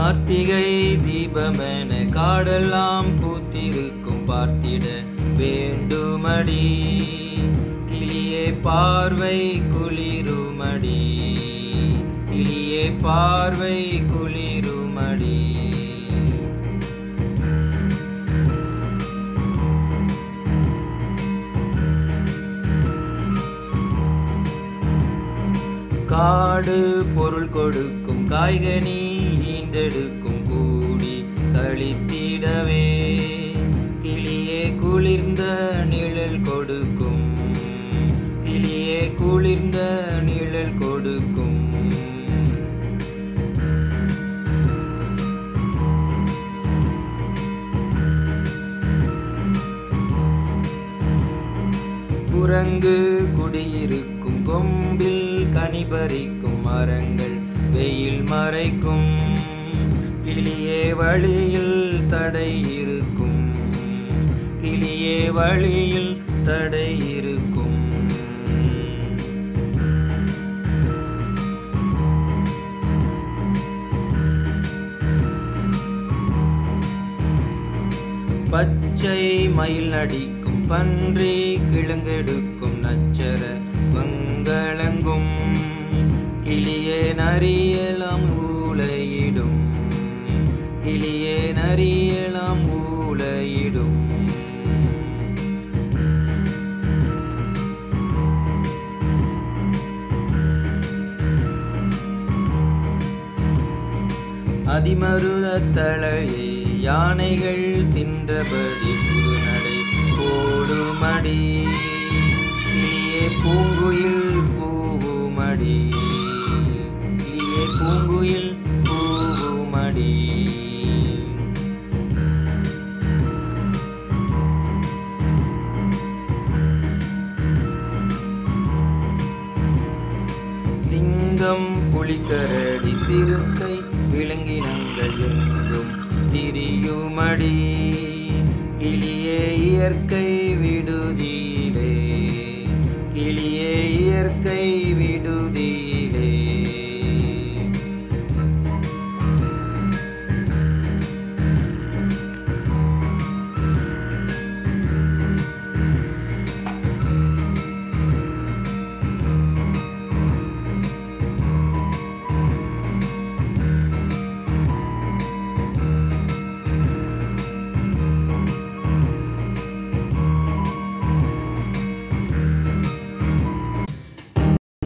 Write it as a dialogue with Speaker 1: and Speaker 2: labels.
Speaker 1: கார்த்திகை தீபமென காடெல்லாம் பூத்திருக்கும் பார்த்திட வேண்டுமடி கிளியே பார்வை குளிருமடி கிளியே பார்வை குளிருமடி காடு பொருள் கொடுக்கும் காய்கனி ஈண்டெடுக்கும் கூடி கழித்திடவே கிளியே குளிர்ந்த நிழல் கொடுக்கும் கிளியே குளிர்ந்த நிழல் கொடுக்கும் குரங்கு குடியிருக்கும் கொம்பில் கனிபறிக்கும் மரங்கள் வெயில் மறைக்கும் கிளியே வழியில் தடை இருக்கும் கிளியே வழியில் தடை இருக்கும் பச்சை மயில் நடிக்கும் பன்றி கிழங்கெடுக்கும் நச்சர மங்களங்கும் கிளியே நரியலாம் ஊளையிடும் கிளியே நரியலாம் ஊளையிடும் அதிமருத தழையை யானைகள் தின்றபடி புதுநடை போடுமடி கிளியே பூங்குயில் பூவுமடி கிளியே பூங்குயில் பூவுமடி சிங்கம் புலிகரடி சிறுத்தை விலங்கினங்கள் எங்கும் திரியுமடி கிளியே இயற்கை விடுதி